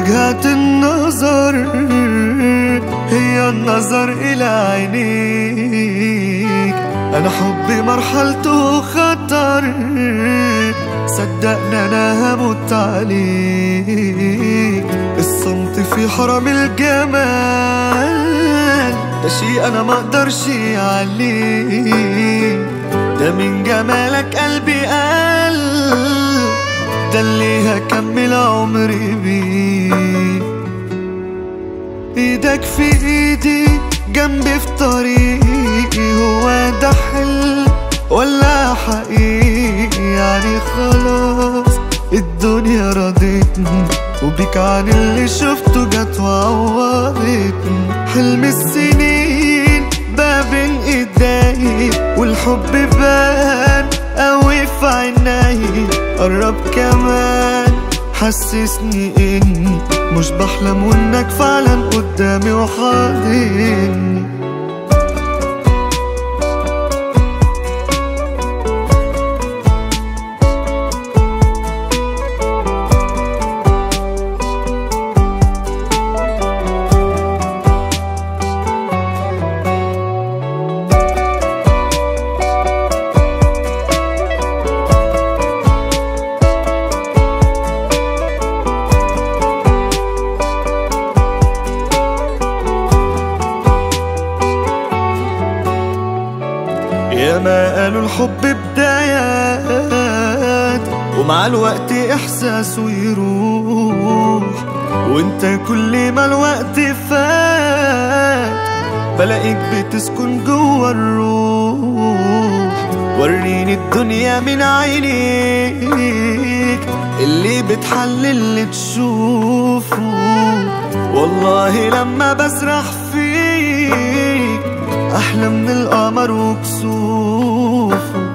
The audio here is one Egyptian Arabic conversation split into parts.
وجهات النظر هي النظر إلى عينيك أنا حبي مرحلته خطر صدقنا أنا هموت عليك الصمت في حرم الجمال ده شي أنا ما أقدرش عليه ده من جمالك قلبي قال ده اللي هكمل عمري بيه ايدك في ايدي جنبي في طريقي هو ده حلم ولا حقيقي يعني خلاص الدنيا رضيتني وبيك عن اللي شفته جت وعوضتني حلم السنين بقى بين ايدي والحب بان قوي في عيني قرب كمان حسسني اني مش بحلم وانك فعلا قدامي وحاضني يا ما قالوا الحب بدايات ومع الوقت احساسه يروح وانت كل ما الوقت فات بلاقيك بتسكن جوا الروح وريني الدنيا من عينيك اللي بتحلل اللي تشوفه والله لما بسرح فيك احلى من القمر وكسوفه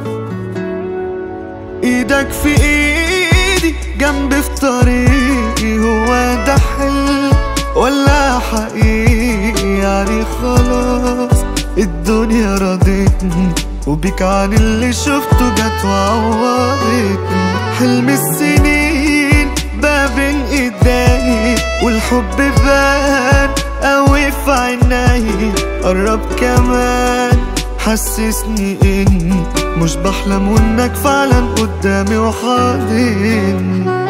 ايدك في ايدي جنبي في طريقي هو ده حلم ولا حقيقي يعني خلاص الدنيا رضيتني وبيك عن اللي شفته جت وعوضتني حلم السنين بقى بين ايدي والحب بان قوي في عيني قرب كمان حسسني اني مش بحلم وانك فعلا قدامي وحاضني